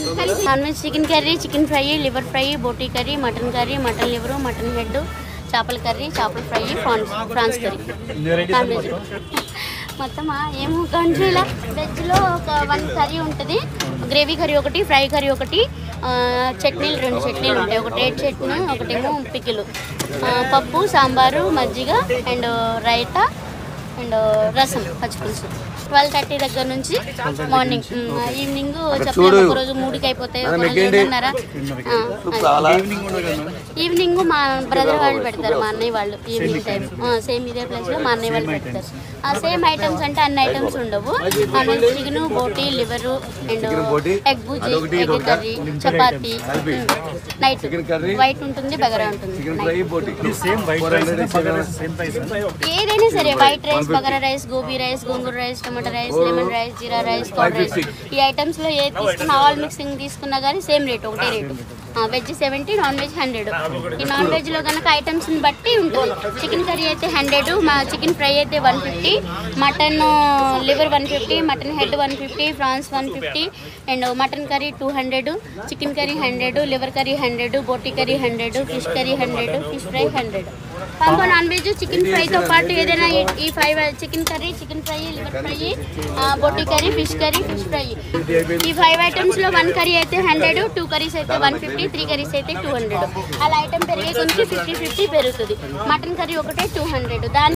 Non veg chicken curry chicken fry liver fry బోటీ curry mutton curry mutton liver mutton head చేపల curry చేపల fry prawns prawns curry non veg మొత్తమా ఏమో కంట్రీలో వెజ్లో ఒక వన్ కర్రీ ఉంటుంది గ్రేవీ కర్రీ ఒకటి ఫ్రై కర్రీ ఒకటి ఆ, చట్నీలు రెండు చట్నీలు ఉంటాయి ఒకటి రెడ్ చట్నీ ఒకటేమో పికిలు ఆ, పప్పు సాంబారు మజ్జిగ అండ్ రైతా అండ్ రసం పచ్చిపులుసు ట్వెల్వ్ థర్టీ దగ్గర నుంచి మార్నింగ్ ఈవినింగ్ చెప్పలేము ఒక రోజు మూడుకి అయిపోతాయి ఒక రోజు రెండున్నర ఆ, అది. ఈవినింగ్ మా బ్రదర్ వాళ్ళు పెడతారు మా అన్నయ్య వాళ్ళు ఈవినింగ్ టైం సేమ్ ఇదే ప్లేస్ లో మా అన్నయ్య వాళ్ళు పెడతారు ఆ సేమ్ ఐటమ్స్ అంటే అన్ని ఐటమ్స్ ఉండవు నాన్ చికెన్ బోటి లివర్ అండ్ ఎగ్ బుజీ egg curry chapati night white ఉంటుంది బగరా ఉంటుంది night. Same white rice bagara same price ఏదైనా సరే white rice bagara rice gobi rice gongura rice tomato rice lemon rice jeera rice curd rice ఈ ఐటమ్స్ లో ఏది తీసుకున్నా ఆల్ మిక్సింగ్ తీసుకున్నా కానీ సేమ్ రేట్ ఒకటే rate veg seventy non veg hundred ఈ నాన్ వెజ్ లో కనుక ఐటమ్స్ ని బట్టి ఉంటుంది చికెన్ కర్రీ అయితే హండ్రెడ్ మా చికెన్ ఫ్రై అయితే one fifty mutton liver one fifty mutton head one fifty prawns one fifty and mutton curry two hundred chicken curry hundred liver curry hundred బోటీ curry hundred fish curry hundred fish fry hundred combo non veg chicken ఫ్రైతో పాటు ఏదైనా ఈ- ఈ five chicken curry chicken fry liver fry బోటీ curry fish curry fish fry ఈ five items లో one curry అయితే హండ్రెడ్ టూ కర్రీస్ అయితే వన్ ఫిఫ్టీ త్రీ కర్రీస్ అయితే టూ హండ్రెడ్ అలా ఐటమ్ పెరిగే కొంచెం ఫిఫ్టీ ఫిఫ్టీ పెరుగుతుంది మటన్ కర్రీ ఒకటే టూ హండ్రెడ్ దాని